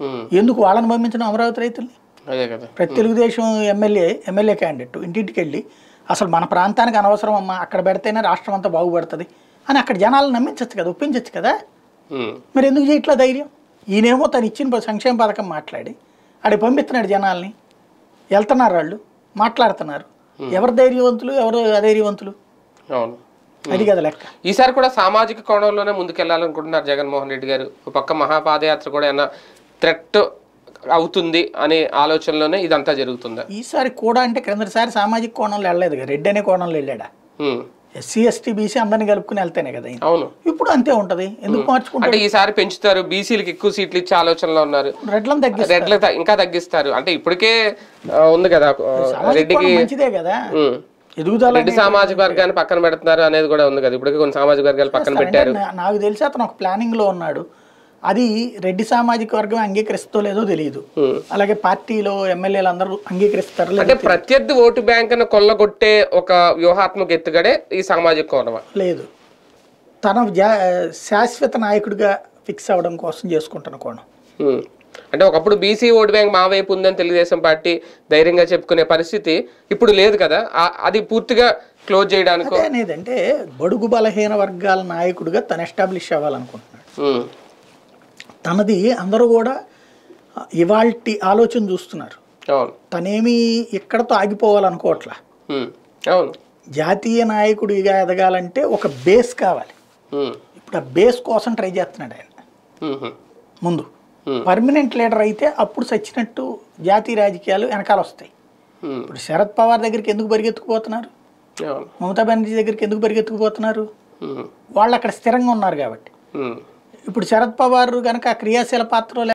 ఉమ్, ఎందుకు వాళ్ళని పంపించడం అమరావతి రైతుల్ని అదే కదా ప్రతి తెలుగుదేశం ఎమ్మెల్యే ఎమ్మెల్యే క్యాండిడేట్ ఇంటింటికి వెళ్ళి అసలు మన ప్రాంతానికి అనవసరం అమ్మా అక్కడ పెడితేనే రాష్ట్రం అంతా బాగుపడుతుంది అని అక్కడ జనాలను నమ్మించవచ్చు కదా ఒప్పించవచ్చు కదా ఉమ్, మరి ఎందుకు చేయట్లా ధైర్యం ఈయనేమో తను ఇచ్చిన ప- సంక్షేమ పథకం మాట్లాడి ఆడికి పంపిస్తున్నాడు జనాల్ని వెళ్తున్నారు వాళ్ళు మాట్లాడుతున్నారు ఎవరు ధైర్యవంతులు ఎవరు అధైర్యవంతులు అవును అది కదా లెక్క ఈసారి కూడా సామాజిక కోణంలోనే ముందుకెళ్లాలనుకుంటున్నారు జగన్మోహన్ రెడ్డి గారు ఒక పక్క మహాపాదయాత్ర కూడా ఏమన్నా థ్రెట్ అవుతుంది అనే ఆలోచనలోనే ఇదంతా జరుగుతుందా ఈసారి కూడా అంటే క్రిందటిసారి సామాజిక కోణంలో వెళ్ళలేదు కదా రెడ్డి అనే కోణంలో వెళ్ళాడా ఉమ్, ఎస్సీ ఎస్టీ బీసీ అందరిని కలుపుకుని వెళ్తేనే కదా ఈయన. అవును ఇప్పుడు అంతే ఉంటది ఎందుకు మార్చుకుంటారు అంటే ఈసారి పెంచుతారు బీసీలకు ఎక్కువ సీట్లు ఇచ్చే ఆలోచనలో ఉన్నారు రెడ్లను తగ్గిస్తారు రెడ్లకు త- ఇంకా తగ్గిస్తారు అంటే ఇప్పటికే ఆ, ఉంది కదా ఆ, సామాజిక రెడ్డికి కోణం మంచిదే కదా ఉమ్, ఎదుగుదల రెడ్డి సామాజిక వర్గాన్ని పక్కన పెడుతున్నారు అనేది కూడా ఉంది కదా ఇప్పటికే కొన్ని సామాజిక వర్గాలు పక్కన పెట్టారు అంటే నా- నాకు తెలిసి అతను ఒక ప్లానింగ్ లో ఉన్నాడు అది రెడ్డి సామాజిక వర్గం అంగీకరిస్తో లేదో తెలియదు ఉమ్. అలాగే పార్టీలో ఎమ్మెల్యేలు అందరూ అంగీకరిస్తారో లేదో అంటే ప్రత్యర్థి ఓటు బ్యాంకును కొల్లగొట్టే ఒక వ్యూహాత్మక ఎత్తుగడే ఈ సామాజిక కోణం లేదు తన జా- శాశ్వత నాయకుడిగా ఫిక్స్ అవ్వడం కోసం చేసుకుంటున్న కోణం ఉమ్. అంటే ఒకప్పుడు బీసీ ఓటు బ్యాంక్ మా వైపు ఉందని తెలుగుదేశం పార్టీ ధైర్యంగా చెప్పుకునే పరిస్థితి ఇప్పుడు లేదు కదా ఆ- అది పూర్తిగా క్లోజ్ చేయడానికో అదే అనేది అంటే బడుగు బలహీన వర్గాల నాయకుడిగా తను ఎస్టాబ్లిష్ అవ్వాలనుకుంటున్నాడు ఉమ్. తనది అందరూ కూడా ఇవాల్టి ఆలోచన చూస్తున్నారు అవును తనేమి ఇక్కడతో ఆగిపోవాలనుకోవట్లా ఉమ్. అవును జాతీయ నాయకుడిగా ఎదగాలంటే ఒక బేస్ కావాలి ఉమ్. ఇప్పుడు ఆ బేస్ కోసం ట్రై చేస్తున్నాడు ఆయన ఉమ్. ముందు Hmm. పర్మనెంట్ లీడర్ అయితే అప్పుడు సచ్చినట్టు జాతీయ రాజకీయాలు వెనకాల వస్తాయి ఉమ్. ఇప్పుడు శరద్ పవార్ దగ్గరికి ఎందుకు పరిగెత్తుకుపోతున్నారు అవును మమతా బెనర్జీ దగ్గరికి ఎందుకు పరిగెత్తుకుపోతున్నారు ఉమ్. వాళ్ళు అక్కడ స్థిరంగా ఉన్నారు కాబట్టి ఉమ్. ఇప్పుడు శరద్ పవార్ కనుక క్రియాశీల పాత్రలో